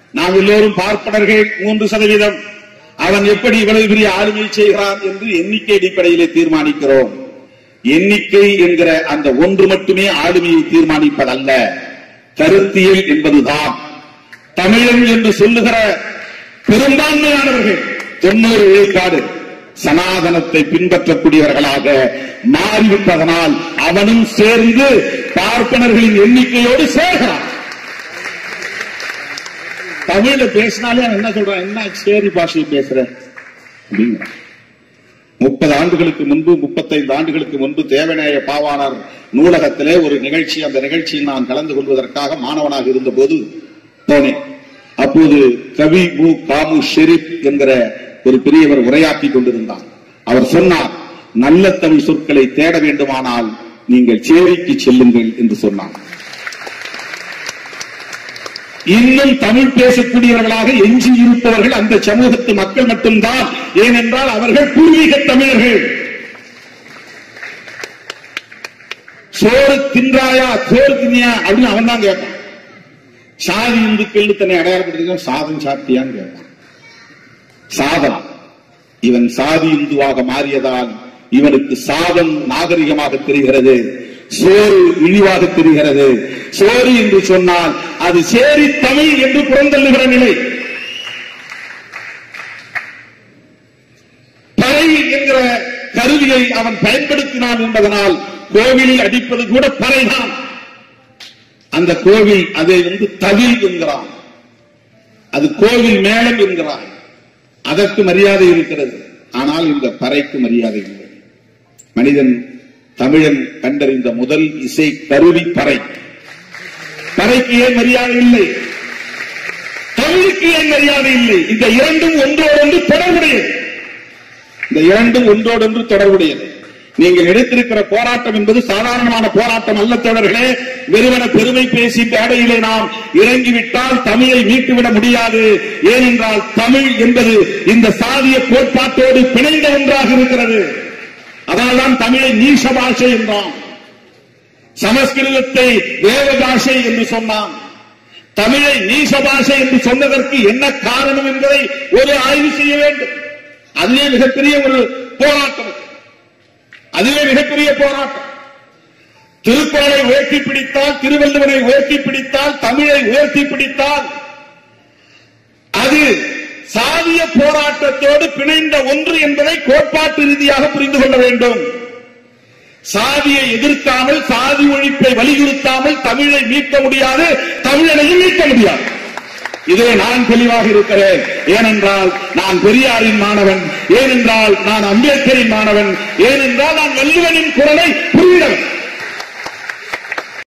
நாம் எல்லோரும் பார்ப்பனர்கள் மூன்று சதவீதம் அவன் எப்படி இவ்வளவு பெரிய ஆளுமை செய்கிறான் என்று எண்ணிக்கை அடிப்படையிலே தீர்மானிக்கிறோம் எண்ணிக்கை என்கிற அந்த ஒன்று மட்டுமே ஆளுமையை தீர்மானிப்பதல்ல கருத்தியல் என்பதுதான் தமிழன் என்று சொல்லுகிற பெரும்பான்மையானவர்கள் தொண்ணூறு விழுக்காடு சனாதனத்தை பின்பற்றக்கூடியவர்களாக மாறிவிட்டதனால் அவனும் சேர்ந்து பார்ப்பனர்களின் எண்ணிக்கையோடு சேர்கிறான் தமிழ்ல பேசினாலே அவன் என்ன சொல்றான் என்ன சேரி பாஷை பேசுற அப்படிங்கிறான் முப்பது ஆண்டுகளுக்கு முன்பு முப்பத்தைந்து ஆண்டுகளுக்கு முன்பு தேவநேய பாவாணர் நூலகத்திலே ஒரு நிகழ்ச்சி அந்த நிகழ்ச்சியில் நான் கலந்து கொள்வதற்காக மாணவனாக இருந்தபோது போனேன் அப்போது கவி மு காமு ஷெரீப் என்கிற ஒரு பெரியவர் உரையாற்றிக் கொண்டிருந்தார் அவர் சொன்னார் நல்ல தமிழ் சொற்களை தேட வேண்டுமானால் நீங்கள் சேரிக்கு செல்லுங்கள் என்று சொன்னார் இன்னும் தமிழ் பேசக்கூடியவர்களாக எஞ்சி இருப்பவர்கள் அந்த சமூகத்து மக்கள் மட்டும்தான் ஏனென்றால் அவர்கள் பூர்வீக தமிழர்கள் சோறு தின்றாயா சோறு தின்னியா அப்படின்னு அவன் தான் கேட்பான் சாதி இந்துக்கள் தன்னை அடையாளப்படுத்த சாதம் சாப்பிட்டியான்னு கேட்பான் சாதம் இவன் சாதி இந்துவாக மாறியதால் இவனுக்கு சாதம் நாகரிகமாக தெரிகிறது சோறு இழிவாக தெரிகிறது சோறு என்று சொன்னால் அது சேரி தமிழ் என்று புறந்தள்ளுகிற நிலை பறை என்கிற கருவியை அவன் பயன்படுத்தினான் என்பதனால் கோவிலில் அடிப்பது கூட பறைதான் அந்த கோவில் அதை வந்து தவில் என்கிறான் அது கோவில் மேளம் என்கிறான் அதற்கு மரியாதை இருக்கிறது ஆனால் இந்த பறைக்கு மரியாதை இல்லை மனிதன் தமிழன் கண்டறிந்த முதல் இசை கருவி பறை பறைக்கு ஏன் மரியாதை இல்லை தமிழுக்கு ஏன் மரியாதை இல்லை இந்த இரண்டும் ஒன்றோடொன்று தொடர்புடையது இந்த இரண்டும் ஒன்றோடொன்று தொடர்புடையது நீங்கள் எடுத்திருக்கிற போராட்டம் என்பது சாதாரணமான போராட்டம் அல்ல தோழர்களே வெறுமன பெருமை பேசி பேடையிலே நாம் இறங்கிவிட்டால் தமிழை மீட்டுவிட முடியாது ஏனென்றால் தமிழ் என்பது இந்த சாதிய கோட்பாட்டோடு பிணைந்த ஒன்றாக இருக்கிறது அதனால்தான் தமிழை நீச பாஷை என்றான் சமஸ்கிருதத்தை வேத பாஷை என்று சொன்னான் தமிழை நீச பாஷை என்று சொன்னதற்கு என்ன காரணம் என்பதை ஒரு ஆய்வு செய்ய வேண்டும் அதுவே மிகப்பெரிய ஒரு போராட்டம் அதுவே மிகப்பெரிய போராட்டம் திருக்குறளை உயர்த்தி பிடித்தால் திருவள்ளுவனை உயர்த்தி பிடித்தால் தமிழை உயர்த்தி பிடித்தால் அது சாதிய போராட்டத்தோடு பிணைந்த ஒன்று என்பதை கோட்பாட்டு ரீதியாக புரிந்து கொள்ள வேண்டும் சாதியை எதிர்க்காமல் சாதி ஒழிப்பை வலியுறுத்தாமல் தமிழை மீட்க முடியாது தமிழனையும் மீட்க முடியாது இதிலே நான் தெளிவாக இருக்கிறேன் ஏனென்றால் நான் பெரியாரின் மாணவன் ஏனென்றால் நான் அம்பேத்கரின் மாணவன் ஏனென்றால் நான் வள்ளுவனின் குரலை புரிந்தவன்